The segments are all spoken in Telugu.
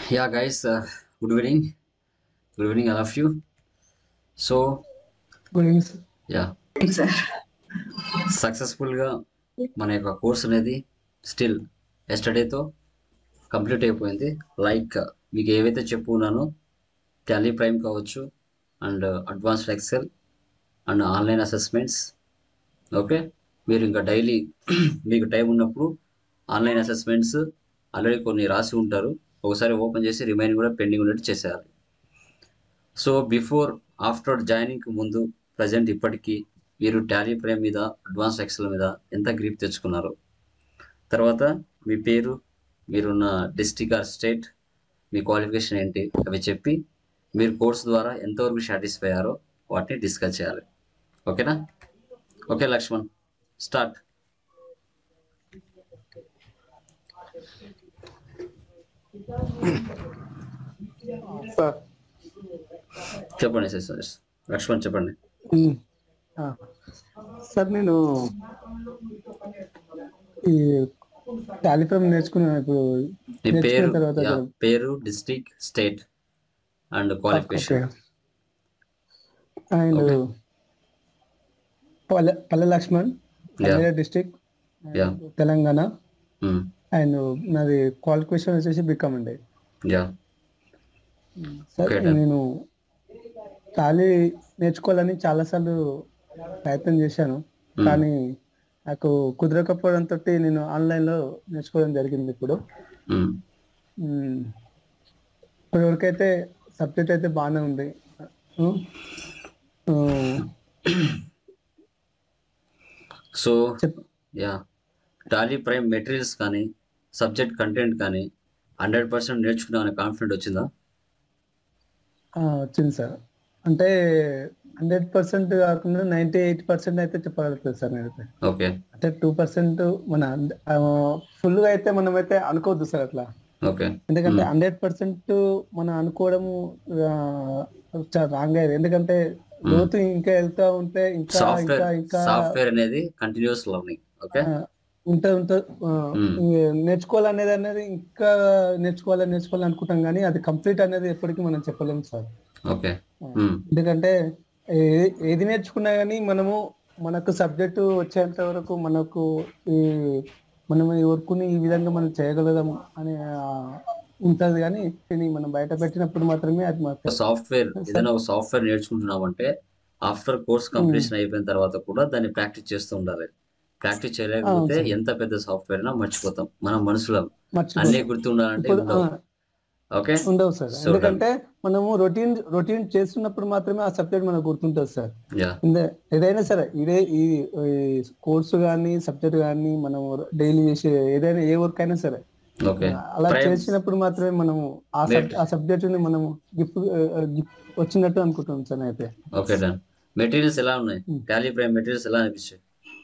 Yeah, guys, uh, good evening. Good evening, all of you. So, good evening sir yeah, sir సక్సెస్ఫుల్గా మన యొక్క కోర్స్ అనేది స్టిల్ ఎస్టర్డేతో కంప్లీట్ అయిపోయింది లైక్ మీకు ఏవైతే చెప్పుకున్నానో టాలీ ప్రైమ్ కావచ్చు and advanced Excel and online assessments okay మీరు ఇంకా డైలీ మీకు టైం ఉన్నప్పుడు ఆన్లైన్ అసెస్మెంట్స్ ఆల్రెడీ కొన్ని రాసి ఉంటారు ఒకసారి ఓపెన్ చేసి రిమైనింగ్ కూడా పెండింగ్ ఉన్నట్టు చేసేయాలి సో బిఫోర్ ఆఫ్టర్ జాయినింగ్కి ముందు ప్రజెంట్ ఇప్పటికీ మీరు టాలీ ప్రైమ్ మీద అడ్వాన్స్ ఎక్సెల్ మీద ఎంత గ్రిప్ తెచ్చుకున్నారు తర్వాత మీ పేరు మీరున్న డిస్టిక్ ఆర్ స్టేట్ మీ క్వాలిఫికేషన్ ఏంటి అవి చెప్పి మీరు కోర్స్ ద్వారా ఎంతవరకు సాటిస్ఫై అయ్యారో వాటిని డిస్కస్ చేయాలి ఓకేనా ఓకే లక్ష్మణ్ స్టార్ట్ సార్ చెప్పండి సార్ లక్ష్మణ్ చెప్పండి ఉమ్, ఆ, సార్ నేను ఈ టాలిఫ్రమ్ నేర్చుకున్నాను ఇప్పుడు మీ నేర్చుకున్న పేరు తర్వాత యా, పేరు district state and qualification and Okay. Palle Palle Lakshman Yeah. District Yeah. Telangana and నాది క్వాలిఫికేషన్ వచ్చేసి బికామ్ అండి యా సార్ Okay, done. నేను టాలీ నేర్చుకోవాలని చాలాసార్లు ప్రయత్నం చేశాను కానీ నాకు కుదరకపోవడంతో నేను ఆన్లైన్లో నేర్చుకోవడం జరిగింది ఇప్పుడు మ్మ్. ఇప్పటివరకైతే సబ్జెక్ట్ అయితే బాగానే ఉంది ఉమ్. ఉమ్, సో చెప్ యా టాలీ ప్రైమ్ మెటీరియల్స్ కానీ సబ్జెక్ట్ కంటెంట్ కానీ హండ్రెడ్ పర్సెంట్ నేర్చుకున్నామనే కాన్ఫిడెంట్ వచ్చిందా ఆ, వచ్చింది సార్ అంటే హండ్రెడ్ పర్సెంట్ కాకుండా నైంటీ ఎయిట్ పర్సెంట్ అయితే చెప్పగలుగుతుంది సార్ నేనైతే ఓకే అంటే టూ పర్సెంట్ మన ఫుల్గా అయితే మనం అయితే అనుకోవద్దు సార్ అట్లా ఓకే ఎందుకంటే హండ్రెడ్ పర్సెంట్ మనం అనుకోవడము రాంగ్ అయ్యేది ఎందుకంటే లోతు ఇంకా వెళ్తా ఉంటే ఇంకా ఇంకా సాఫ్ట్వేర్ ఇంకా సాఫ్ట్వేర్ అనేది కంటిన్యూస్ లర్నింగ్ ఓకే ఆ, ఉంటే ఉంటే ఆ, మ్మ్. ఇంక నేర్చుకోవాలనేది అనేది ఇంకా నేర్చుకోవాలి నేర్చుకోవాలి అనుకుంటాం కానీ అది కంప్లీట్ అనేది ఎప్పటికీ మనం చెప్పలేము సార్ ఓకే ఎందుకంటే ఏ- ఏది నేర్చుకున్నా కానీ మనము మనకు సబ్జెక్టు వచ్చేంత వరకు మనకు ఈ మనం ఈ వర్క్ని ఈ విధంగా మనం చేయగలుగుదాం అని ఆ, ఉంటది కానీ దీన్ని మనం బయట పెట్టినప్పుడు మాత్రమే అది మనకు సాఫ్ట్వేర్ ఏదైనా ఒక సాఫ్ట్వేర్ నేర్చుకుంటున్నామంటే ఆఫ్టర్ కోర్స్ కంప్లీషన్ అయిపోయిన తర్వాత కూడా దాన్ని ప్రాక్టీస్ చేస్తూ ఉండాలి ప్రాక్టీస్ చేయలేకపోతే అవును సార్. ఎంత పెద్ద సాఫ్ట్వేర్ అయినా మర్చిపోతాం మన మనసులో మర్చిపో అన్నీ గుర్తు ఉండాలంటే ఇప్పుడు ఉండవు ఆ, ఓకే ఉండవు సార్ So ఎందుకంటే మనము రొటీన్ రొటీన్ చేస్తున్నప్పుడు మాత్రమే ఆ సబ్జెక్ట్ మనకు గుర్తుంటుంది సార్ యా ఇందే- ఏదైనా సరే ఇదే ఈ కోర్సు కానీ సబ్జెక్ట్ కానీ మనం డైలీ చేసే ఏదైనా ఏ వర్క్ అయినా సరే ఓకే అలా Prime- చేసినప్పుడు మాత్రమే మనము ఆ సబ్- ఆ సబ్జెక్ట్ ని మనము గిఫ్ట్ వచ్చినట్టు అనుకుంటాం సార్ అయితే ఓకే డన్ మెటీరియల్స్ ఎలా ఉన్నాయి టాలీ ప్రైమ్ మెటీరియల్స్ ఎలా అనిపించాయి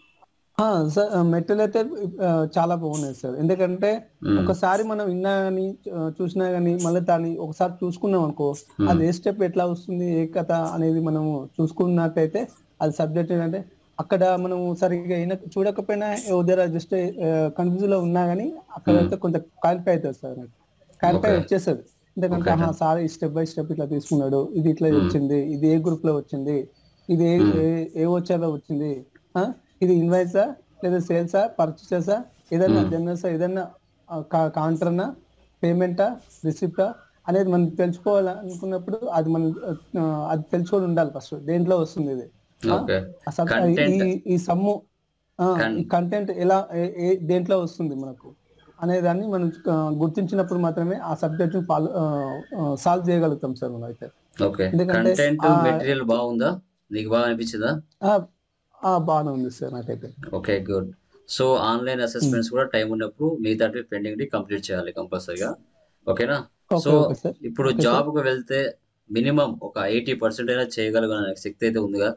సార్ మెటీరియల్ అయితే ఆ, చాలా బాగున్నాయి సార్ ఎందుకంటే మ్మ్. ఒకసారి మనం విన్నా కానీ చూసినా కానీ మళ్ళీ దాన్ని ఒకసారి చూసుకున్నాం అనుకో అది ఏ స్టెప్ ఎట్లా వస్తుంది ఏ కథ అనేది మనము చూసుకున్నట్టయితే అది సబ్జెక్ట్ ఏంటంటే అక్కడ మనం సరిగ్గా అయినా చూడకపోయినా ఉదర జస్ట్ కన్ఫ్యూజ్ లో ఉన్నా కానీ అక్కడ అయితే కొంత క్వాలిఫై అవుతుంది సార్ క్వాలిఫై Okay. వచ్చేస్తుంది ఎందుకంటే Okay, ఆహా, సార్ ఈ స్టెప్ బై స్టెప్ ఇట్లా తీసుకున్నాడు ఇది ఇట్లా వచ్చింది ఇది ఏ గ్రూప్ లో వచ్చింది ఇది ఏ ఏ- ఏ వచ్చాలో వచ్చింది ఆ? ఇది ఇన్వాయిసా లేదా సేల్సా పర్చేసా ఏదైనా జనరల్సా ఏదైనా కాంట్రనా పేమెంటా రిసిప్టా అనేది మనం తెలుసుకోవాలనుకున్నప్పుడు అది మనం ఆ, అది తెలుసుకొని ఉండాలి ఫస్ట్ దేంట్లో వస్తుంది ఇది ఆ? ఓకే ఆ సబ్- Content. ఈ ఈ సమ్ము ఆ, Con- ఈ కంటెంట్ ఎలా ఏ- ఏ దేంట్లో వస్తుంది మనకు అనే దాన్ని మనం ఆ, గుర్తించినప్పుడు మాత్రమే ఆ సబ్జెక్ట్ ఫాలో సాల్వ్ చేయగలుగుతాం సార్ మనం అయితే ఓకే ఎందుకంటే కంటెంట్ ఆ- మెటీరియల్ బాగుందా నీకు బాగా అనిపించిందా ఆ, ఆ, బాగానే ఉంది సార్ నాకైతే okay good so online assessments కూడా టైం ఉన్నప్పుడు మిగతా పెండింగ్ ని కంప్లీట్ చేయాలి కంపల్సరీగా ఓకేనా ఓకే సో ఓకే సార్ ఇప్పుడు Okay, జాబ్ కు వెళ్తే మినిమం ఒక ఎయిటీ పర్సెంట్ అయినా చేయగలిగిన శక్తి అయితే ఉందిగా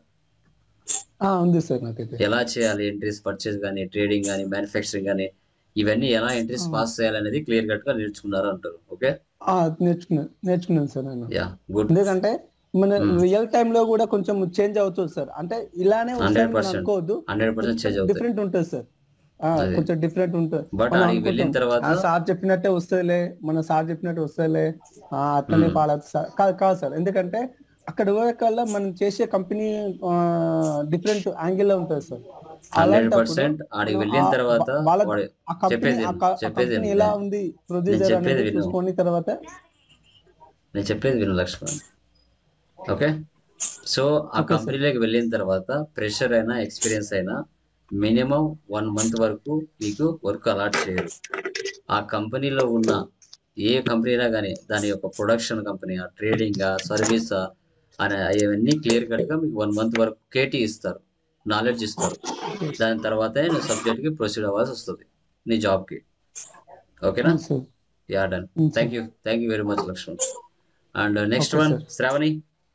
ఆ, ఉంది సార్ నాకైతే ఎలా చేయాలి ఎంట్రీస్ పర్చేస్ కానీ ట్రేడింగ్ కానీ మ్యానుఫ్యాక్చరింగ్ కానీ ఇవన్నీ ఎలా ఎంట్రీస్ పాస్ చేయాలనేది క్లియర్ కట్ గా నేర్చుకున్నారు అంటారు ఓకే ఆ, నేర్చుకున్నాను నేర్చుకున్నాను సార్ నేను యా గుడ్ ఎందుకంటే మన రియల్ టైమ్ లో కూడా కొంచెం చేంజ్ అవుతుంది సార్ అంటే ఇలానే హండ్రెడ్ వస్తాయని మనం పర్సెంట్ అనుకోవద్దు హండ్రెడ్ పర్సెంట్ చేంజ్ అవుతాయి డిఫరెంట్ ఉంటుంది సార్ ఆ, అదే. కొంచెం డిఫరెంట్ ఉంటుంది బట్ మనం ఆడికి వెళ్ళిన అనుకుంటాం, తర్వాత ఆ సార్ చెప్పినట్టే వస్తుందిలే మన సార్ చెప్పినట్టు వస్తుందిలే ఆ, అట్లనే పాడదు సార్ కాదు కాదు సార్ ఎందుకంటే అక్కడ పోయేకల్లా మనం చేసే కంపెనీ డిఫరెంట్ యాంగిల్ లో ఉంటుంది సార్ హండ్రెడ్ అలాంటప్పుడు పర్సెంట్ ఆడికి వెళ్ళిన ఆ- తర్వాత వాళ్ళ వాడు ఆ కంపెనీ చెప్పేది ఆ విను, క- ఆ చెప్పేది కంపెనీ విను. ఎలా ఉంది ప్రొడ్యూసర్ చెప్పేది అనేది విను. చూసుకొని తర్వాత నేను చెప్పేది విను లక్ష్మణ్ ఓకే సో ఆ Okay, కంపెనీలోకి వెళ్ళిన తర్వాత ప్రెషర్ అయినా ఎక్స్పీరియన్స్ అయినా మినిమం వన్ మంత్ వరకు మీకు వర్క్ అలాట్ చేయరు ఆ కంపెనీలో ఉన్న ఏ కంపెనీ అయినా కానీ దాని యొక్క ప్రొడక్షన్ కంపెనీ ట్రేడింగ్ సర్వీస్ అనే అవన్నీ క్లియర్ కట్గా మీకు వన్ మంత్ వరకు కేటీ ఇస్తారు నాలెడ్జ్ ఇస్తారు దాని తర్వాతే నువ్వు సబ్జెక్ట్కి ప్రొసీడ్ అవ్వాల్సి వస్తుంది నీ జాబ్కి ఓకేనా అవును sir yeah done Mm, thank you thank you very much Lakshman and next Okay, one sir. Shravani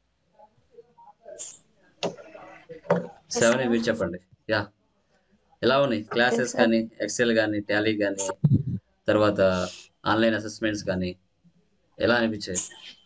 Shravani మీరు చెప్పండి యా ఎలా ఉన్నాయి క్లాసెస్ sir. కానీ ఎక్సెల్ కానీ టాలీ కానీ తర్వాత ఆన్లైన్ అసెస్మెంట్స్ కానీ ఎలా అనిపించాయి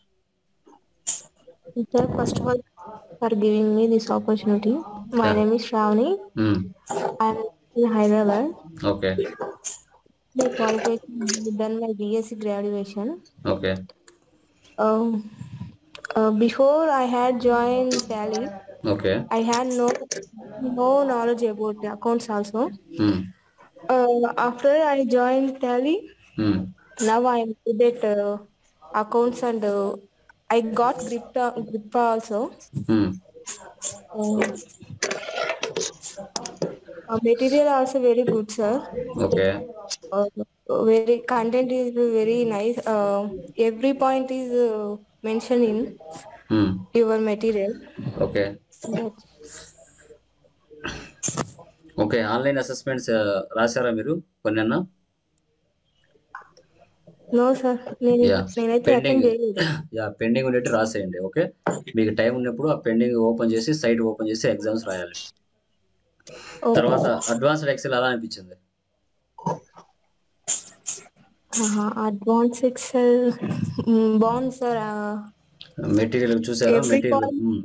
Sir, first of all, for giving me this opportunity. My Yeah. name is Shravani. I'm in Hyderabad. Okay My qualification I've done my BSc graduation. Okay Um, uh, before I had joined Tally, okay I had no no knowledge about the accounts also. Uh, after I joined Tally, now I am good at uh, accounts and uh, I got grip grip also. Um, uh, material also very good, sir. Okay Uh, very content is very nice. Uh, every point is uh, mentioned in your material. Okay That's- okay online assessments రాశారా మీరు కొన్ని అన్నా No, sir. నేను యా నేనైతే అటెండ్ పెండింగ్ చేయలేదు యా పెండింగ్ ఉండేట్టు రాసేయండి ఓకే మీకు టైం ఉన్నప్పుడు ఆ పెండింగ్ ఓపెన్ చేసి సైట్ ఓపెన్ చేసి ఎగ్జామ్స్ రాయాలి తర్వాత అడ్వాన్స్డ్ ఎక్సెల్ ఎలా అనిపించింది అడ్వాన్స్ ఎక్సెల్ బాగుంది సార్ మెటీరియల్ చూసారా Every material point-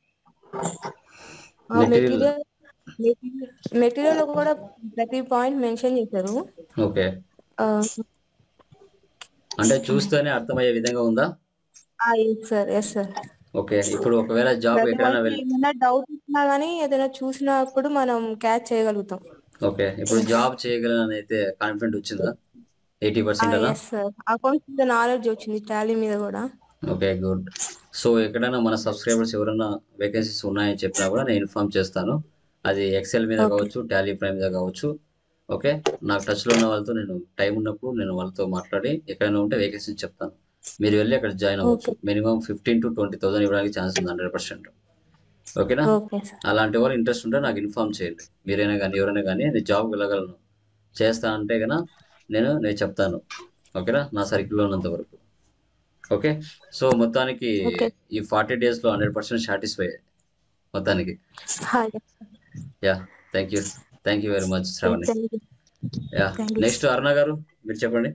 material material material కూడా ప్రతి పాయింట్ మెన్షన్ చేశారు ఓకే ఎస్ అంటే చూస్తేనే అర్థమయ్యే విధంగా ఉందా సార్ ఎస్ సార్ ఓకే ఇప్పుడు ఒకవేళ జాబ్ ఎక్కడైనా వెళ్ళి ఏమైనా డౌట్ ఇచ్చినా గానీ ఏదైనా చూసినప్పుడు మనం క్యాచ్ చేయగలుగుతాం ఓకే ఇప్పుడు జాబ్ చేయగలను అయితే కాన్ఫిడెంట్ వచ్చిందా ఎయిటీ పర్సెంట్ అలా ఎస్ సార్ అకౌంట్స్ మీద నాలెడ్జ్ వచ్చింది టాలీ మీద కూడా ఓకే గుడ్ సో ఎక్కడైనా మన సబ్స్క్రైబర్స్ ఎవరైనా వేకెన్సీస్ ఉన్నాయని చెప్పినా కూడా నేను ఇన్ఫార్మ్ చేస్తాను అది ఎక్సెల్ మీద Okay. కావచ్చు టాలీ ప్రైమ్ మీద కావచ్చు ఓకే నాకు టచ్లో ఉన్న వాళ్ళతో నేను టైం ఉన్నప్పుడు నేను వాళ్ళతో మాట్లాడి ఎక్కడైనా ఉంటే వేకెన్సీ చెప్తాను మీరు వెళ్ళి అక్కడ జాయిన్ అవ్వచ్చు minimum fifteen to twenty thousand ఇవ్వడానికి ఛాన్స్ ఉంది హండ్రెడ్ పర్సెంట్ ఓకేనా ఓకే సార్ అలాంటి వాళ్ళు ఇంట్రెస్ట్ ఉంటే నాకు ఇన్ఫార్మ్ చేయండి మీరైనా కానీ ఎవరైనా కానీ నేను జాబ్ వెళ్ళగలను చేస్తా అంటే కన్నా నేను నేను చెప్తాను ఓకేనా నా సర్కిల్లో ఉన్నంత వరకు ఓకే సో మొత్తానికి Okay. ఈ ఫార్టీ డేస్లో హండ్రెడ్ పర్సెంట్ సాటిస్ఫై మొత్తానికి yeah thank you thank you very much Shravani yeah Thank you. Next Aruna garu మీరు చెప్పండి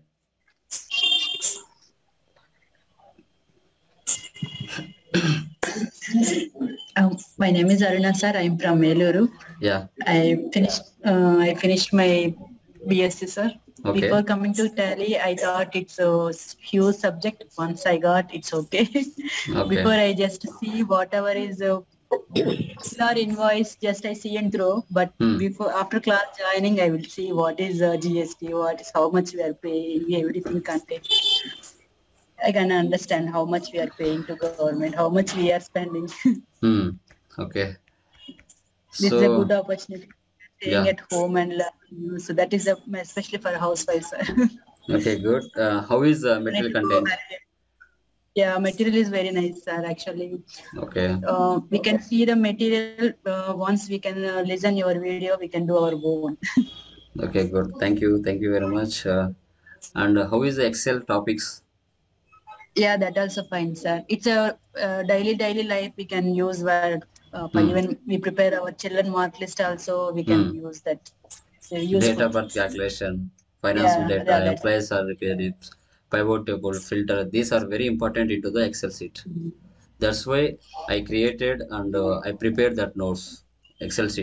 Um, my name is Aruna sir. I'm from Meluru. Yeah I finished. Uh, I finished my BSc sir. Okay. Before coming to Tally, I thought it's a huge subject. Once I got, it's okay. Okay. Before I just see whatever is uh, our invoice, just I see and throw. But Hmm. before after class joining, I will see what is uh, GST, what is how much we are paying, everything content. I can understand how much we are paying to government, how much we are spending. Okay this so is a good opportunity staying Yeah. at home and learning. So that is a, especially for housewives. sir. Okay good how is material content yeah, material is very nice, sir. Actually, okay uh, we can see the material uh, once we can uh, listen your video. We can do our own. Okay, good. Thank you. Thank you very much. Uh, and uh, how is the Excel topics? yeah, that also fine, sir. It's a uh, daily daily life we can use where uh, for Hmm. even we prepare our children mark list also we can Hmm. use that. So useful. Data birth calculation, financial Yeah, data, yeah, that- employees salary credits, pivot table, filter. These are very important into the Excel sheet. That's why I created and uh, I prepared that notes Excel sheet.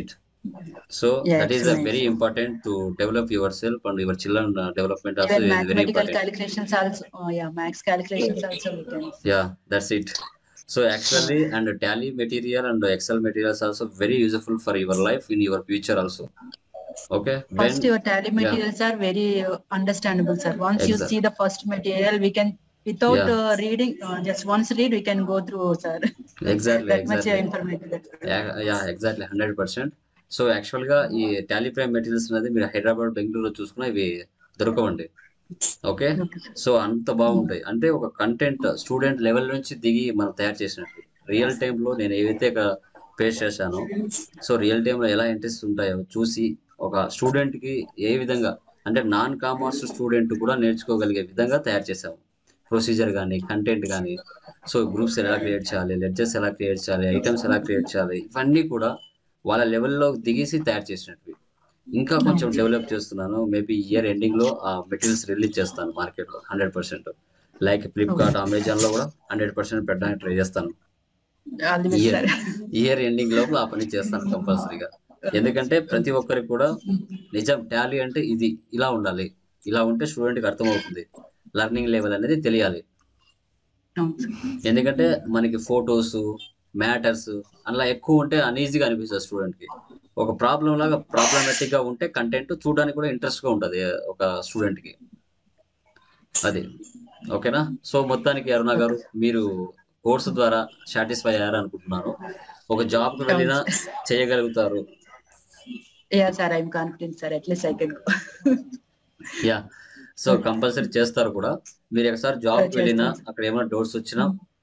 So Yeah, that is excellent. Very important to develop yourself and your children development also Even is వెరీ mathematical important calculations also, oh yeah, max calculations also we can. yeah that's it so actually and tally material and excel materials also very useful for your life in your future also okay First, when your tally materials are very uh, understandable, sir. Once you Exact- see the first material, we can, without Yeah. uh, reading, uh, just once read, we can go through, sir. exactly that much uh, exactly informative. yeah, yeah exactly hundred percent so actual గా ఈ టాలీ ప్రైమ్ మెటీరియల్స్ అనేది మీరు హైదరాబాద్ బెంగళూరులో చూసుకున్నా ఇవి దొరకవండి ఓకే సో అంత బాగుంటాయి అంటే ఒక కంటెంట్ స్టూడెంట్ లెవెల్ నుంచి దిగి మనం తయారు చేసినట్టు రియల్ లో నేను ఏవైతే ఫేస్ చేశానో సో రియల్ లో ఎలా ఎంట్రీస్ ఉంటాయో చూసి ఒక స్టూడెంట్ కి ఏ విధంగా అంటే నాన్ కామర్స్ స్టూడెంట్ కూడా నేర్చుకోగలిగే విధంగా తయారు చేసాము ప్రొసీజర్ కానీ కంటెంట్ కానీ సో గ్రూప్స్ ఎలా క్రియేట్ చేయాలి లెడ్జెస్ ఎలా క్రియేట్ చేయాలి ఐటమ్స్ ఎలా క్రియేట్ చేయాలి ఇవన్నీ కూడా వాళ్ళ లెవెల్లో దిగేసి తయారు చేసినట్టు ఇంకా కొంచెం డెవలప్ చేస్తున్నాను మేబీ ఇయర్ ఎండింగ్ లో ఆ మెటీరియల్స్ రిలీజ్ చేస్తాను మార్కెట్ లో hundred percent like Flipkart Amazon లో కూడా హండ్రెడ్ పర్సెంట్ పెట్టడానికి ట్రై చేస్తాను All the best, year sir. Year ending లోపల ఆ పని చేస్తాను కంపల్సరీగా ఎందుకంటే ప్రతి ఒక్కరికి కూడా నిజం టాలీ అంటే ఇది ఇలా ఉండాలి ఇలా ఉంటే స్టూడెంట్ కి అర్థమవుతుంది లెర్నింగ్ లెవెల్ అనేది తెలియాలి అవును, sir. ఎందుకంటే మనకి ఫొటోస్ మ్యాటర్స్ అలా ఎక్కువ ఉంటే అన్ఈజీగా అనిపిస్తుంది స్టూడెంట్ కి ఒక ప్రాబ్లం లాగా ప్రాబ్లమేటిక్ గా ఉంటే కంటెంట్ చూడడానికి కూడా ఇంట్రెస్ట్ గా ఉంటది ఒక స్టూడెంట్ కి అది ఓకేనా సో మొత్తానికి అరుణ గారు మీరు కోర్సు ద్వారా సాటిస్ఫై అయ్యారు అనుకుంటున్నాను ఒక జాబ్ కు వెళ్ళినా చేయగలుగుతారు Yeah, sir, I'm confident, sir. At least I can go. Yeah so compulsory చేస్తారు కూడా మీరు ఒకసారి జాబ్ కి వెళ్ళినా అక్కడ ఏమైనా డౌట్స్ వచ్చినా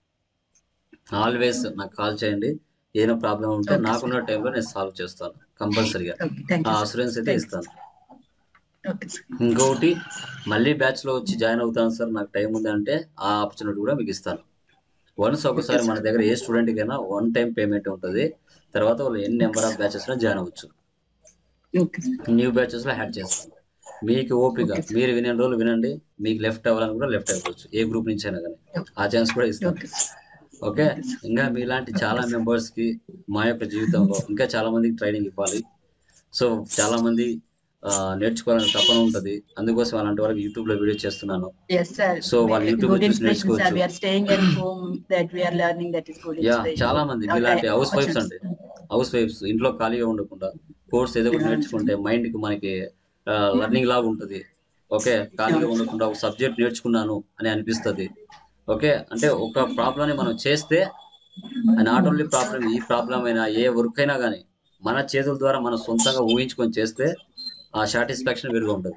ఆల్వేస్ నాకు కాల్ చేయండి ఏదైనా ప్రాబ్లం ఉంటే Okay, నాకున్న టైంలో నేను సాల్వ్ చేస్తాను కంపల్సరీగా Okay, thank ఆ you. sir. అసూరెన్స్ అయితే Thank you. ఇస్తాను Okay, sir. ఇంకొకటి మళ్ళీ బ్యాచ్ లో వచ్చి జాయిన్ అవుతాను సార్ నాకు టైం ఉంది అంటే ఆ ఆపర్చునిటీ కూడా మీకు ఇస్తాను వన్స్ ఒకసారి మన దగ్గర ఏ స్టూడెంట్ కైనా వన్ టైం పేమెంట్ ఉంటుంది తర్వాత వాళ్ళు ఎన్ని నెంబర్ ఆఫ్ బ్యాచెస్ లో జాయిన్ అవ్వచ్చు Okay, sir. న్యూ బ్యాచెస్ లో యాడ్ చేస్తాను మీకు ఓపిక మీరు వినే రోజులు వినండి మీకు లెఫ్ట్ అవ్వాలని కూడా లెఫ్ట్ అయిపోవచ్చు ఏ గ్రూప్ నుంచి అయినా కానీ ఆ ఛాన్స్ కూడా ఇస్తాను Okay, sir. ఓకే ఇంకా మీలాంటి చాలా మెంబర్స్ కి మా యొక్క జీవితంలో ఇంకా చాలా మందికి ట్రైనింగ్ ఇవ్వాలి సో చాలా మంది ఆ, నేర్చుకోవాలని తపన ఉంటది అందుకోసం అలాంటి వాళ్ళకి యూట్యూబ్ లో వీడియో చేస్తున్నాను Yes, sir. So, వాళ్ళు Very YouTube good లో చూసి inspiration, sir. నేర్చుకోవచ్చు. We are staying at home, that we are learning, that is good yeah inspiration. చాలా మంది Okay. మీలాంటి హౌస్ వైఫ్స్ అండి హౌస్ వైఫ్స్ ఇంట్లో ఖాళీగా ఉండకుండా కోర్స్ ఏదో ఒకటి నేర్చుకుంటే మైండ్ కి మనకి లర్నింగ్ లాగా ఉంటది ఓకే ఖాళీగా ఉండకుండా ఒక సబ్జెక్ట్ నేర్చుకున్నాను అని అనిపిస్తది ఓకే అంటే ఒక ప్రాబ్లం ని మనం చేస్తే నాట్ ఓన్లీ ప్రాబ్లం ఈ ప్రాబ్లం అయినా ఏ వర్క్ అయినా కానీ మన చేతుల ద్వారా మనం సొంతంగా ఊహించుకొని చేస్తే ఆ సాటిస్ఫాక్షన్ వేరుగా ఉంటుంది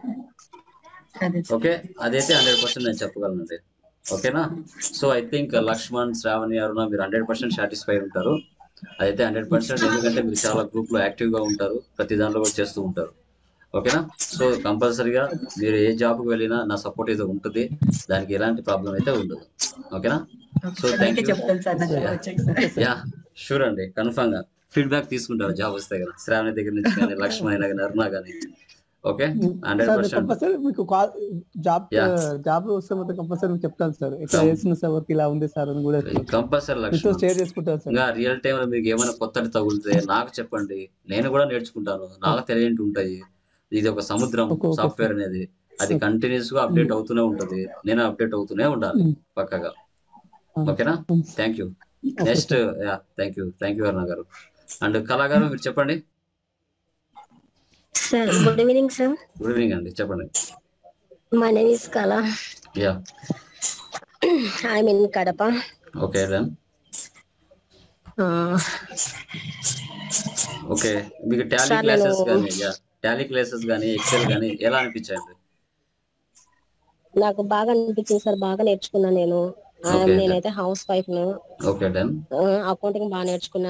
అదే sir. ఓకే అదైతే హండ్రెడ్ పర్సెంట్ నేను చెప్పగలనండి ఓకేనా so I think Lakshman Shravani Aruna మీరు హండ్రెడ్ పర్సెంట్ సాటిస్ఫై ఉంటారు అదైతే హండ్రెడ్ పర్సెంట్ ఎందుకంటే మీరు చాలా గ్రూప్ లో యాక్టివ్ గా ఉంటారు ప్రతి దాంట్లో కూడా చేస్తూ ఉంటారు ఓకేనా సో కంపల్సరీగా మీరు ఏ జాబ్ కి వెళ్ళినా నా సపోర్ట్ అయితే ఉంటుంది దానికి ఎలాంటి ప్రాబ్లం అయితే ఉండదు ఓకేనా సో థ్యాంక్ అందుకే యూ చెప్తాను సార్ నాకు వచ్చాక సార్ యా షూర్ అండి కన్ఫర్మ్ గా ఫీడ్బ్యాక్ తీసుకుంటారు జాబ్ వస్తే కదా శ్రావణి దగ్గర నుంచి కానీ లక్ష్మణ్ అయినా కానీ అరుణ కానీ okay hundred sir percent compulsory మీకు కాల్ జాబ్ Yeah. జాబ్ వస్తే మాత్రం కంపల్సరీ మీకు చెప్తాను సార్ ఇట్లా Yeah. చేసిన సార్ వర్క్ ఇలా ఉంది సార్ అని కూడా కంపల్సరీ మీతో లక్ష్మణ్ షేర్ చేసుకుంటాను సార్ ఇంకా రియల్ టైమ్ లో మీకు ఏమైనా కొత్తటి తగులితే నాకు చెప్పండి నేను కూడా నేర్చుకుంటాను నాకు తెలియంటి ఉంటాయి ఇది ఒక సముద్రం Okay, okay, సాఫ్ట్వేర్ అనేది అది Okay. కంటిన్యూస్ గా అప్డేట్ అవుతూనే ఉంటది నేను అప్డేట్ అవుతూనే ఉండాలి Mm. పక్కగా Ah. ఓకేనా Mm. Thank you Okay, next yeah thank you thank you Aruna garu and Kala garu మీరు చెప్పండి sir good evening sir good evening అండి చెప్పండి my name is Kala yeah I mean Kadapa okay done okay మీకు టాలీ Sir, క్లాసెస్ నేను- కానీ యా టాలీ క్లాసెస్ కానీ ఎక్సెల్ కానీ ఎలా అనిపించాయండి నాకు బాగా అనిపించింది సార్ బాగా నేర్చుకున్నా నేను ఆ, Okay. నేనైతే హౌస్ వైఫ్ ను ఓకే డన్ అకౌంటింగ్ బాగా నేర్చుకున్నా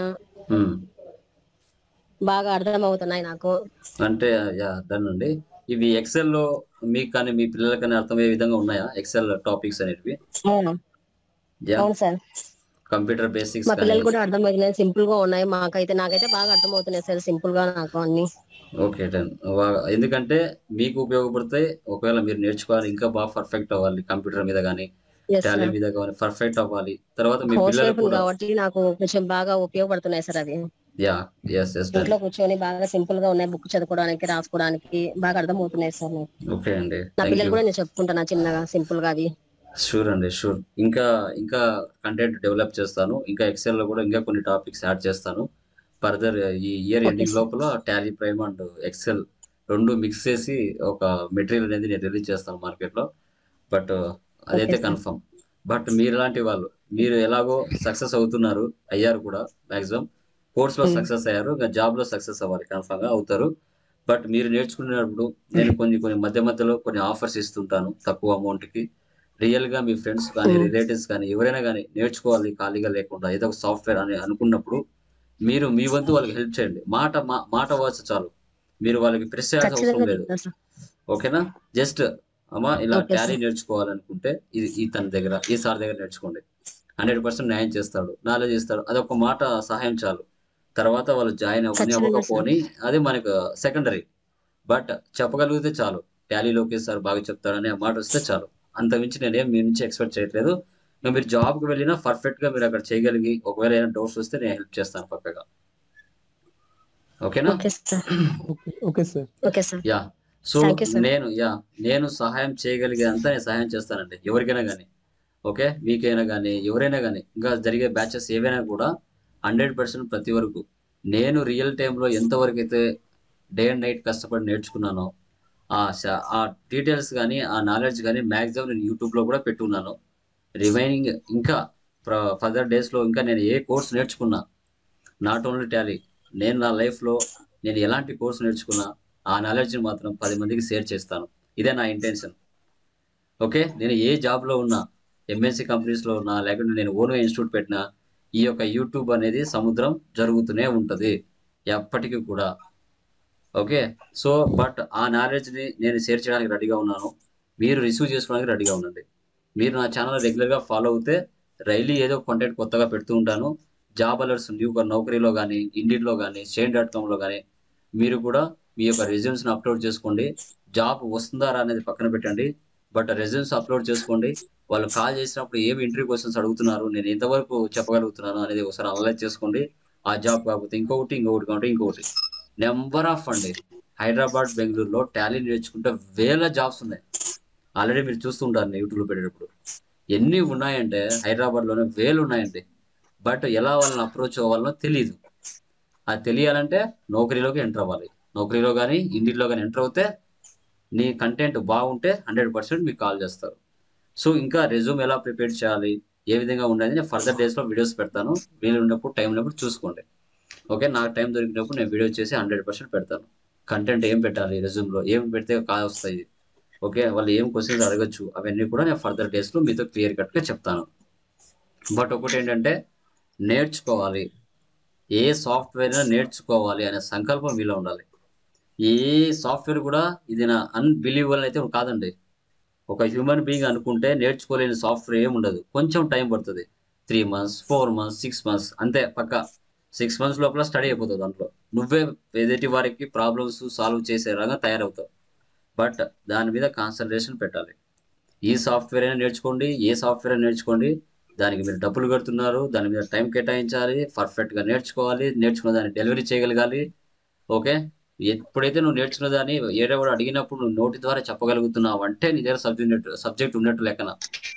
బాగా అర్థం అవుతున్నాయి నాకు అంటే యా డన్ అండి ఇవి ఎక్సెల్ లో మీకు కానీ మీ పిల్లలకి కానీ అర్థమయ్యే విధంగా ఉన్నాయా ఎక్సెల్ టాపిక్స్ అనేటివి అవును యా అవును సార్ కంప్యూటర్ బేసిక్స్ మా కానీ పిల్లలు కూడా అర్థమవుతున్నాయి సింపుల్ గా ఉన్నాయి మాకైతే నాకైతే బాగా అర్థమవుతున్నాయి సార్ సింపుల్ గా నాకు అన్ని ఓకే డన్ ఎందుకంటే మీకు ఉపయోగపడతాయి ఒకవేళ మీరు నేర్చుకోవాలి ఇంకా బాగా పర్ఫెక్ట్ అవ్వాలి కంప్యూటర్ మీద కానీ ఎస్ టాలీ సార్ మీద కానీ పర్ఫెక్ట్ అవ్వాలి తర్వాత మీ హౌస్ పిల్లలు వైఫ్ కూడా కాబట్టి నాకు కొంచెం బాగా ఉపయోగపడుతున్నాయి సార్ అవి యా ఎస్ ఎస్ ఇంట్లో కూర్చొని బాగా సింపుల్ గా ఉన్నాయి బుక్ చదువుకోవడానికి రాసుకోవడానికి బాగా అర్థమవుతున్నాయి సార్ నాకు ఓకే అండి నా థ్యాంక్ పిల్లలు యూ కూడా నేను చెప్పుకుంటాను చిన్నగా సింపుల్ గా అవి షూర్ అండి షూర్ ఇంకా ఇంకా కంటెంట్ డెవలప్ చేస్తాను ఇంకా ఎక్సెల్ లో కూడా ఇంకా కొన్ని టాపిక్స్ యాడ్ చేస్తాను ఫర్దర్ ఈ ఇయర్ Okay, ఎండింగ్ sir. లోపల టాలీ ప్రైమ్ అండ్ ఎక్సెల్ రెండు మిక్స్ చేసి ఒక మెటీరియల్ అనేది నేను రిలీజ్ చేస్తాను మార్కెట్ లో బట్ అదైతే Okay, sir. కన్ఫర్మ్ బట్ మీరు లాంటి వాళ్ళు మీరు ఎలాగో సక్సెస్ అవుతున్నారు అయ్యారు కూడా మాక్సిమం కోర్స్ లో Hmm. సక్సెస్ అయ్యారు ఇంకా జాబ్ లో సక్సెస్ అవ్వాలి కన్ఫర్మ్ గా అవుతారు బట్ మీరు నేర్చుకునేటప్పుడు నేను కొన్ని కొన్ని మధ్య మధ్యలో కొన్ని ఆఫర్స్ ఇస్తుంటాను తక్కువ అమౌంట్ కి రియల్ గా మీ ఫ్రెండ్స్ కానీ Hmm. రిలేటివ్స్ కానీ ఎవరైనా కానీ నేర్చుకోవాలి ఖాళీగా లేకుండా ఏదో ఒక సాఫ్ట్వేర్ అని అనుకున్నప్పుడు మీరు మీ వంతు వాళ్ళకి హెల్ప్ చేయండి మాట మా- మాట వచ్చు చాలు మీరు వాళ్ళకి ప్రెస్ చేయాల్సిన అవసరం ఖచ్చితంగా లేదు చెప్తాను సార్ ఓకేనా జస్ట్ అమ్మా ఇలా Okay, టాలీ sir. నేర్చుకోవాలనుకుంటే ఇది ఈ తన దగ్గర ఈ సార్ దగ్గర నేర్చుకోండి హండ్రెడ్ పర్సెంట్ న్యాయం చేస్తాడు నాలెడ్జ్ ఇస్తాడు అదొక మాట సహాయం చాలు తర్వాత వాళ్ళు జాయిన్ అవ్వని ఖచ్చితంగా, అవ్వకపోని అది మనకు సెకండరీ బట్ చెప్పగలిగితే చాలు టాలీలోకి సార్ బాగా చెప్తాడని ఆ మాట వస్తే చాలు అంత మించి నేనేం మీ నుంచి ఎక్స్పెక్ట్ చేయట్లేదు ఇంకా మీరు జాబ్కి వెళ్ళినా పర్ఫెక్ట్ గా మీరు అక్కడ చేయగలిగి ఒకవేళ ఏమైనా డౌట్స్ వస్తే నేను హెల్ప్ చేస్తాను పక్కగా ఓకేనా okay sir okay okay sir okay sir yeah so Thank you, sir. నేను యా నేను సహాయం చేయగలిగేంత నేను సహాయం చేస్తానండి ఎవరికైనా కానీ ఓకే మీకైనా కానీ ఎవరైనా కానీ ఇంకా జరిగే బ్యాచెస్ ఏవైనా కూడా హండ్రెడ్ పర్సెంట్ ప్రతి వరకు నేను రియల్ టైంలో ఎంతవరకు అయితే డే అండ్ నైట్ కష్టపడి నేర్చుకున్నానో ఆ శ- ఆ డీటెయిల్స్ కానీ ఆ నాలెడ్జ్ కానీ మ్యాక్సిమం నేను యూట్యూబ్లో కూడా పెట్టున్నాను రిమైనింగ్ ఇంకా ఫర్దర్ డేస్లో ఇంకా నేను ఏ కోర్స్ నేర్చుకున్నా నాట్ ఓన్లీ టాలీ నేను నా లైఫ్లో నేను ఎలాంటి కోర్స్ నేర్చుకున్నా ఆ నాలెడ్జ్ని మాత్రం పది మందికి షేర్ చేస్తాను ఇదే నా ఇంటెన్షన్ ఓకే నేను ఏ జాబ్లో ఉన్నా ఎంఎన్సీ కంపెనీస్లో ఉన్నా లేకుంటే నేను ఓన్గా ఇన్స్టిట్యూట్ పెట్టినా ఈ యొక్క యూట్యూబ్ అనేది సముద్రం జరుగుతూనే ఉంటుంది ఎప్పటికీ కూడా ఓకే సో బట్ ఆ నాలెడ్జ్ని నేను షేర్ చేయడానికి రెడీగా ఉన్నాను మీరు రిసీవ్ చేసుకోవడానికి రెడీగా ఉండండి మీరు నా ఛానల్ రెగ్యులర్గా ఫాలో అవుతే రైలీ ఏదో కంటెంట్ కొత్తగా పెడుతూ ఉంటాను జాబ్ అలర్ట్స్ న్యూ నౌకరీలో కానీ ఇండిడ్లో కానీ షేన్ డాట్ కామ్లో కానీ మీరు కూడా మీ యొక్క రెజ్యూమ్స్ని అప్లోడ్ చేసుకోండి జాబ్ వస్తుందా రా అనేది పక్కన పెట్టండి బట్ రెజ్యూమ్స్ అప్లోడ్ చేసుకోండి వాళ్ళు కాల్ చేసినప్పుడు ఏమి ఇంటర్వ్యూ క్వశ్చన్స్ అడుగుతున్నారు నేను ఎంతవరకు చెప్పగలుగుతున్నాను అనేది ఒకసారి అనలైజ్ చేసుకోండి ఆ జాబ్ కాకపోతే ఇంకొకటి ఇంకొకటి కాకపోతే ఇంకొకటి నెంబర్ ఆఫ్ అండి హైదరాబాద్ బెంగళూరులో టాలీ నేర్చుకుంటే వేల జాబ్స్ ఉన్నాయి ఆల్రెడీ మీరు చూస్తుంటారు యూట్యూబ్లో పెట్టేటప్పుడు ఎన్ని ఉన్నాయంటే హైదరాబాద్లోనే వేలు ఉన్నాయండి బట్ ఎలా వాళ్ళని అప్రోచ్ అవ్వాలనో తెలియదు అది తెలియాలంటే నౌకరీలోకి ఎంటర్ అవ్వాలి నౌకరీలో కానీ ఇండిలో కానీ ఎంటర్ అవుతే నీ కంటెంట్ బాగుంటే హండ్రెడ్ పర్సెంట్ మీకు కాల్ చేస్తారు సో ఇంకా రెజ్యూమ్ ఎలా ప్రిపేర్ చేయాలి ఏ విధంగా ఉండేది నేను ఫర్దర్ డేస్లో వీడియోస్ పెడతాను వీలు ఉన్నప్పుడు టైం ఉన్నప్పుడు చూసుకోండి ఓకే నాకు టైం దొరికినప్పుడు నేను వీడియో చేసి హండ్రెడ్ పర్సెంట్ పెడతాను కంటెంట్ ఏం పెట్టాలి రెజ్యూమ్లో ఏం పెడితే కాల్ వస్తాయి ఓకే వాళ్ళు ఏం క్వశ్చన్స్ అడగచ్చు అవన్నీ కూడా నేను ఫర్దర్ డేస్లో మీతో క్లియర్ కట్గా చెప్తాను బట్ ఒకటి ఏంటంటే నేర్చుకోవాలి ఏ సాఫ్ట్వేర్ నేర్చుకోవాలి అనే సంకల్పం మీలో ఉండాలి ఏ సాఫ్ట్వేర్ కూడా ఇది నా అన్బిలీవబుల్ అయితే కాదండి ఒక హ్యూమన్ బీయింగ్ అనుకుంటే నేర్చుకోలేని సాఫ్ట్వేర్ ఏమి ఉండదు కొంచెం టైం పడుతుంది three months four months six months అంతే పక్క సిక్స్ మంత్స్ లోపల స్టడీ అయిపోతుంది దాంట్లో నువ్వే ఎదుటి వారికి ప్రాబ్లమ్స్ సాల్వ్ చేసేలాగా తయారవుతావు బట్ దాని మీద కాన్సన్ట్రేషన్ పెట్టాలి ఈ సాఫ్ట్వేర్ అయినా నేర్చుకోండి ఏ సాఫ్ట్వేర్ అయినా నేర్చుకోండి దానికి మీరు డబ్బులు కడుతున్నారు దాని మీద టైం కేటాయించాలి పర్ఫెక్ట్గా నేర్చుకోవాలి నేర్చుకున్న దాన్ని డెలివరీ చేయగలగాలి ఓకే ఎప్పుడైతే నువ్వు నేర్చుకున్న దాన్ని ఏదో కూడా అడిగినప్పుడు నువ్వు నోటి ద్వారా చెప్పగలుగుతున్నావు అంటే నీ దగ్గర సబ్జెక్ట్ సబ్జెక్ట్ ఉన్నట్టు లెక్కన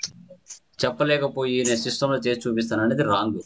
చెప్పలేకపోయి నేను సిస్టంలో చేసి చూపిస్తాను అనేది రాంగ్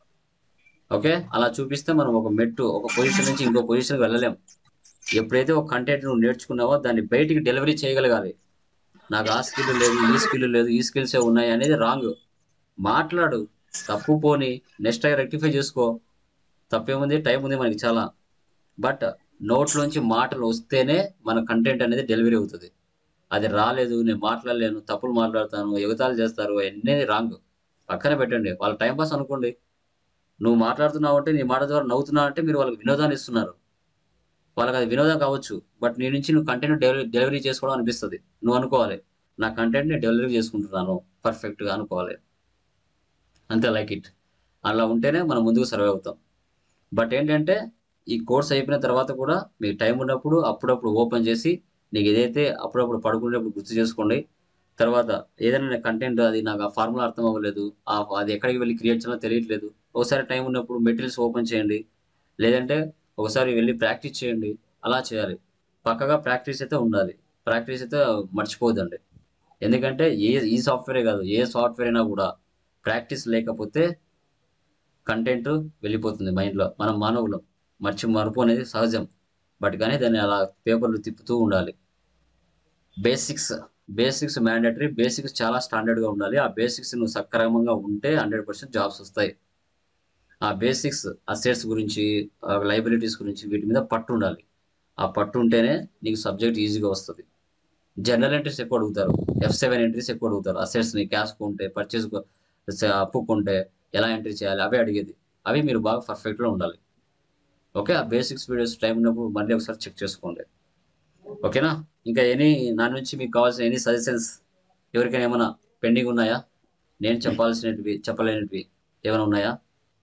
ఓకే అలా చూపిస్తే మనం ఒక మెట్టు ఒక పొజిషన్ నుంచి ఇంకో పొజిషన్కి వెళ్ళలేం ఎప్పుడైతే ఒక కంటెంట్ నువ్వు నేర్చుకున్నావో దాన్ని బయటికి డెలివరీ చేయగలగాలి నాకు ఆ స్కిల్ లేదు ఈ స్కిల్ లేదు ఈ స్కిల్సే ఉన్నాయి అనేది రాంగ్ మాట్లాడు తప్పు పోని నెక్స్ట్ టైం రెక్టిఫై చేసుకో తప్పేముంది టైం ఉంది మనకి చాలా బట్ నోట్లోంచి మాటలు వస్తేనే మన కంటెంట్ అనేది డెలివరీ అవుతుంది అది రాలేదు నేను మాట్లాడలేను తప్పులు మాట్లాడతాను ఎగతాలు చేస్తారు అవన్నీ రాంగ్ పక్కన పెట్టండి వాళ్ళ టైం పాస్ అనుకోండి నువ్వు మాట్లాడుతున్నావు అంటే నీ మాట ద్వారా నవ్వుతున్నావు అంటే మీరు వాళ్ళకి వినోదాన్ని ఇస్తున్నారు వాళ్ళకి అది వినోదం కావచ్చు బట్ నీ నుంచి నువ్వు కంటెంట్ డెలివరీ డెలివరీ చేసుకోవడం అనిపిస్తుంది నువ్వు అనుకోవాలి నా కంటెంట్ నేను డెలివరీ చేసుకుంటున్నాను పర్ఫెక్ట్గా అనుకోవాలి అంతే లైక్ ఇట్ అలా ఉంటేనే మనం ముందుకు సర్వే అవుతాం బట్ ఏంటంటే ఈ కోర్స్ అయిపోయిన తర్వాత కూడా మీకు టైం ఉన్నప్పుడు అప్పుడప్పుడు ఓపెన్ చేసి నీకు ఏదైతే అప్పుడప్పుడు పడుకునేటప్పుడు గుర్తు చేసుకోండి తర్వాత ఏదైనా కంటెంట్ అది నాకు ఆ ఫార్ములా అర్థం అవ్వలేదు ఆ అది ఎక్కడికి వెళ్ళి క్రియేట్ చేయాలో తెలియట్లేదు ఒకసారి టైం ఉన్నప్పుడు మెటీరియల్స్ ఓపెన్ చేయండి లేదంటే ఒకసారి వెళ్ళి ప్రాక్టీస్ చేయండి అలా చేయాలి పక్కగా ప్రాక్టీస్ అయితే ఉండాలి ప్రాక్టీస్ అయితే మర్చిపోదండి ఎందుకంటే ఏ ఈ సాఫ్ట్వేరే కాదు ఏ సాఫ్ట్వేర్ అయినా కూడా ప్రాక్టీస్ లేకపోతే కంటెంట్ వెళ్ళిపోతుంది మైండ్లో మనం మానవులు మర్చి మరుపు అనేది సహజం బట్ కానీ దాన్ని అలా పేపర్లు తిప్పుతూ ఉండాలి బేసిక్స్ బేసిక్స్ మ్యాండేటరీ బేసిక్స్ చాలా స్టాండర్డ్గా ఉండాలి ఆ బేసిక్స్ నువ్వు సక్రమంగా ఉంటే హండ్రెడ్ పర్సెంట్ జాబ్స్ వస్తాయి ఆ బేసిక్స్ అసెట్స్ గురించి లైబిలిటీస్ గురించి వీటి మీద పట్టు ఉండాలి ఆ పట్టు ఉంటేనే నీకు సబ్జెక్ట్ ఈజీగా వస్తుంది జనరల్ ఎంట్రీస్ ఎక్కువ అడుగుతారు ఎఫ్ సెవెన్ ఎంట్రీస్ ఎక్కువ అడుగుతారు అసెట్స్ని క్యాష్ కొంటే పర్చేస్ అప్పు కొంటే ఎలా ఎంట్రీ చేయాలి అవే అడిగేది అవి మీరు బాగా పర్ఫెక్ట్లో ఉండాలి ఓకే ఆ బేసిక్స్ వీడియోస్ టైం ఉన్నప్పుడు మళ్ళీ ఒకసారి చెక్ చేసుకోండి ఓకేనా ఇంకా ఎనీ నా నుంచి మీకు కావాల్సిన ఎనీ సజెషన్స్ ఎవరికైనా ఏమైనా పెండింగ్ ఉన్నాయా నేను చెప్పాల్సినవి చెప్పలేనివి ఏమైనా ఉన్నాయా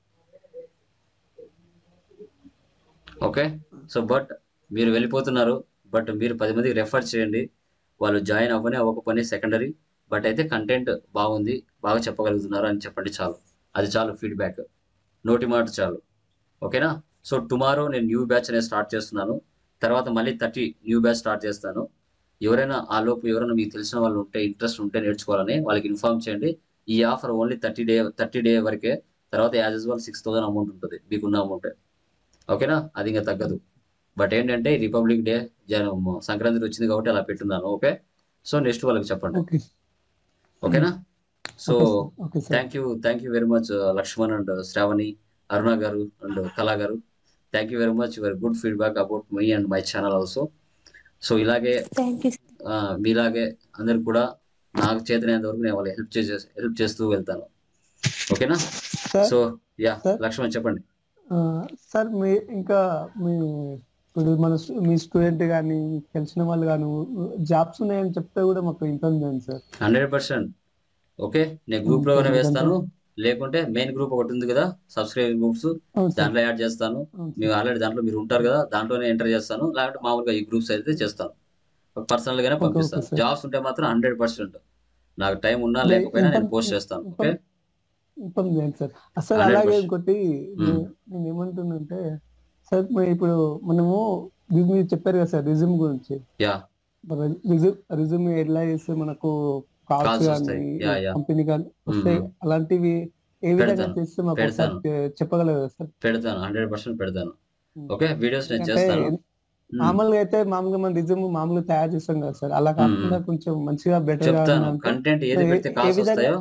ఓకే సో బట్ మీరు వెళ్ళిపోతున్నారు బట్ మీరు పది మందికి రెఫర్ చేయండి వాళ్ళు జాయిన్ అవ్వని అవ్వక పని సెకండరీ బట్ అయితే కంటెంట్ బాగుంది బాగా చెప్పగలుగుతున్నారు అని చెప్పండి చాలు అది చాలు ఫీడ్బ్యాక్ నోటి మాట చాలు ఓకేనా సో టుమారో నేను న్యూ బ్యాచ్ అనేది స్టార్ట్ చేస్తున్నాను తర్వాత మళ్ళీ థర్టీ న్యూ బ్యాచ్ స్టార్ట్ చేస్తాను ఎవరైనా ఆ లోపు ఎవరైనా మీకు తెలిసిన వాళ్ళు ఉంటే ఇంట్రెస్ట్ ఉంటే నేర్చుకోవాలని వాళ్ళకి ఇన్ఫార్మ్ చేయండి ఈ offer only thirty day thirty day వరకే తర్వాత as usual six thousand amount ఉంటుంది మీకున్న అమౌంట్ ఓకేనా అది ఇంకా తగ్గదు బట్ ఏంటంటే రిపబ్లిక్ డే జన సంక్రాంతి వచ్చింది కాబట్టి అలా పెట్టున్నాను ఓకే సో నెక్స్ట్ వాళ్ళకి చెప్పండి ఓకే ఓకేనా so okay sir thank you thank you very much Lakshman and Shravani Aruna garu and Kala garu thank you very much your good feedback about my and my channel also so ఇలాగే థ్యాంక్ యూ ఆ, మీలాగే అందరికి కూడా నాకు చేతనైనంత వరకు నేను వాళ్ళకి హెల్ప్ చేసే హెల్ప్ చేస్తూ వెళ్తాను ఓకేనా sir so yeah sir? Lakshman చెప్పండి ఆ, సార్ మీ ఇంకా మీ ఇప్పుడు మన స్టూ- మీ స్టూడెంట్ కానీ మీకు తెలిసిన వాళ్ళు కానీ జాబ్స్ ఉన్నాయని చెప్తే కూడా మాకు ఇన్ఫార్మ్ చేయండి సార్ హండ్రెడ్ పర్సెంట్ ఓకే నేను గ్రూప్ లోనే వేస్తాను లేకుంటే మెయిన్ గ్రూప్ ఒకటి ఉంది కదా సబ్స్క్రైబ్ గ్రూప్స్ అవును సార్ దాంట్లో యాడ్ చేస్తాను అవును మీరు ఆల్రెడీ దాంట్లో మీరు ఉంటారు కదా దాంట్లోనే ఎంటర్ చేస్తాను లేకపోతే మామూలుగా ఈ గ్రూప్స్ అయితే చేస్తాను పర్సనల్ గానే ఓకే, పంపిస్తాను ఓకే, సార్. జాబ్స్ ఉంటే మాత్రం హండ్రెడ్ పర్సెంట్ నాకు టైం ఉన్నా లే- లేకపోయినా నేను ఇన్ఫార్మ్- పోస్ట్ చేస్తాను ఓకే ఇన్ఫార్మ్ ఇన్ఫార్మ్ చేయండి సార్ సార్ 100% అలాగే ఇంకోటి మ్మ్. నే- నేను ఏమంటున్నంటే సార్ మరి ఇప్పుడు మనము ఇది మీరు చెప్పారు కదా సార్ రిజ్యూమ్ గురించి యా రిజ్యూమ్ రిజ్యూమ్ ఎట్లా చేస్తే మనకు కాల్స్ Calls కానీ వస్తాయి. Yeah, yeah. కంపెనీ కానీ వస్తాయి మ్మ్. అలాంటివి ఏ విధంగా పెడతాను. చేస్తే మాకు ఒకసారి పెడతాను. చెప్పగలరు సార్ పెడతాను హండ్రెడ్ పర్సెంట్ పెడతాను మ్మ్. ఓకే వీడియోస్ నేను అంటే చేస్తాను మ్మ్. మామూలుగా అయితే మామూలుగా మన రిజ్యూమ్ మామూలుగా తయారు చేస్తాం కదా సార్ అలా కాకుండా కొంచెం మంచిగా బెటర్ గా చెప్తాను ఉండాలంటే కంటెంట్ ఏది ఏ- పెడితే ఏ కాల్స్ విధంగా- వస్తాయో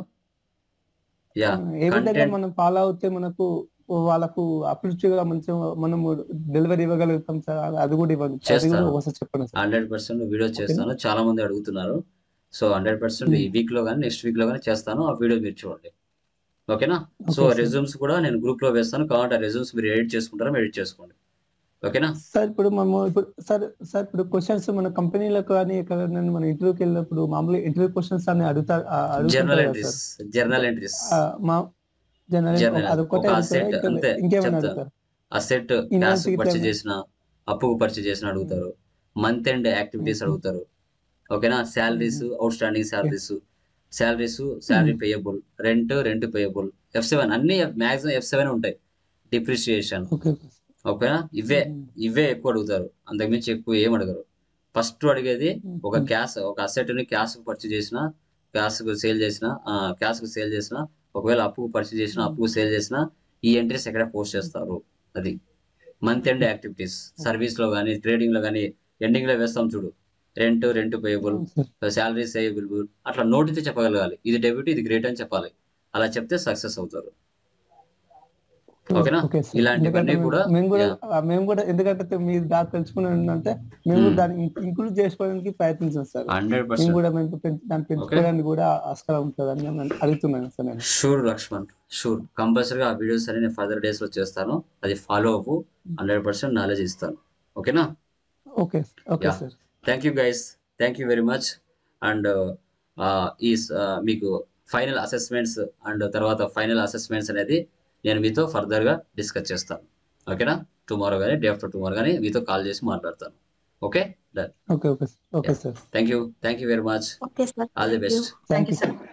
యా ఏ విధంగా కంటెంట్ మనం ఫాలో అవుతే మనకు వాళ్ళకు అభిరుచిగా మంచిగా మనము డెలివరీ ఇవ్వగలుగుతాం సార్ అది- అది కూడా ఇవ్వండి అది కూడా చేస్తాను. ఒకసారి చెప్పండి సార్ హండ్రెడ్ పర్సెంట్ వీడియో చేస్తాను చాలా మంది అడుగుతున్నారు సో హండ్రెడ్ పర్సెంట్ ఈ వీక్ లో కానీ నెక్స్ట్ వీక్ లో కానీ చేస్తాను ఆ వీడియో మీరు చూడండి ఓకేనా సో Okay, sir. రెజ్యూమ్స్ కూడా నేను గ్రూప్ లో వేస్తాను కాబట్టి ఆ రెజ్యూమ్స్ మీరు ఎడిట్ చేసుకుంటారో ఎడిట్ చేసుకోండి ఓకేనా సార్ ఇప్పుడు మనము ఇప్పుడు సార్ సార్ ఇప్పుడు క్వశ్చన్స్ మన కంపెనీలకు కానీ ఎక్కడైనా మన ఇంటర్వ్యూకి వెళ్ళినప్పుడు మామూలుగా ఇంటర్వ్యూ క్వశ్చన్స్ అన్ని అడుగుతా ఆ, జర్నల్ అడుగుతుంటారు కదా ఎంట్రీస్ సార్ జర్నల్ ఎంట్రీస్ ఆ, మా జనరల్ Journal. అదొకటే ఒక అడుగుతారా asset ఇంకా అంతే. ఇంకేమైనా చెప్తా. అడుగుతారు అసెట్ Invoice క్యాష్ గిట్లా పర్చేజ్ ఏమైనా? చేసిన అప్పుకు పర్చేజ్ చేసిన అడుగుతారు మంత్ ఎండ్ యాక్టివిటీస్ Mhm. అడుగుతారు ఓకేనా salaries outstanding salaries salaries salary payable rent rent payable F seven అన్ని మాక్సిమం ఎఫ్ సెవెన్ ఉంటాయి డిప్రిసియేషన్ ఓకే ఓకేనా ఇవే ఇవే ఎక్కువ అడుగుతారు అంతకుమించి ఎక్కువ ఏం అడగరు ఫస్ట్ అడిగేది ఒక క్యాష్ ఒక asset ని క్యాష్ పర్చేజ్ చేసిన క్యాష్ కు సేల్ చేసిన క్యాష్ కు సేల్ చేసిన ఒకవేళ అప్పుకు పర్చేజ్ చేసిన అప్పుకు సేల్ చేసిన ఈ ఎంట్రీస్ ఎక్కడ పోస్ట్ చేస్తారు అది మంత్ ఎండ్ యాక్టివిటీస్ సర్వీస్ లో కానీ ట్రేడింగ్ లో కానీ ఎండింగ్ లో వేస్తాం చూడు rent rent payable sir salary సేవబుల్ అట్లా నోటితో చెప్పగలగాలి ఇది డెబ్యూట్ ఇది గ్రేట్ అని చెప్పాలి అలా చెప్తే సక్సెస్ అవుతారు ఓకేనా? Okay sir. ఇలాంటివన్నీ ఎందుకంటే కూడా, మేము కూడా yeah. ఆ, మేము కూడా ఎందుకంటే మీరు దాకా తెలుసుకుని అంటే మేము Hmm. దాన్ని ఇంక్లూడ్ చేసుకోవడానికి ప్రయత్నించాం సార్ హండ్రెడ్ మేము పర్సెంట్ కూడా మేము పెంచ- దాన్ని పెంచుకోవడానికి కూడా ఆస్కారం ఉంటుందని నేను అడుగుతున్నాను సార్ నేను షూర్ లక్ష్మణ్ షూర్ కంపల్సరీగా ఆ వీడియోస్ అని నేను ఫర్దర్ డేస్ లో చేస్తాను అది ఫాలో అవ్వు హండ్రెడ్ పర్సెంట్ నాలెడ్జ్ ఇస్తాను ఓకేనా okay okay Yeah. Sir thank you guys thank you very much and ఈ uh, మీకు ఫైనల్ అసెస్మెంట్స్ అండ్ తర్వాత ఫైనల్ అసెస్మెంట్స్ అనేది నేను మీతో ఫర్దర్ గా డిస్కస్ చేస్తాను ఓకేనా టుమారో కానీ డే ఆఫ్టర్ టుమారో కానీ మీతో కాల్ చేసి మాట్లాడతాను okay done okay okay okay Yeah. Sir thank you thank you very much okay sir all the best thank you sir. Sir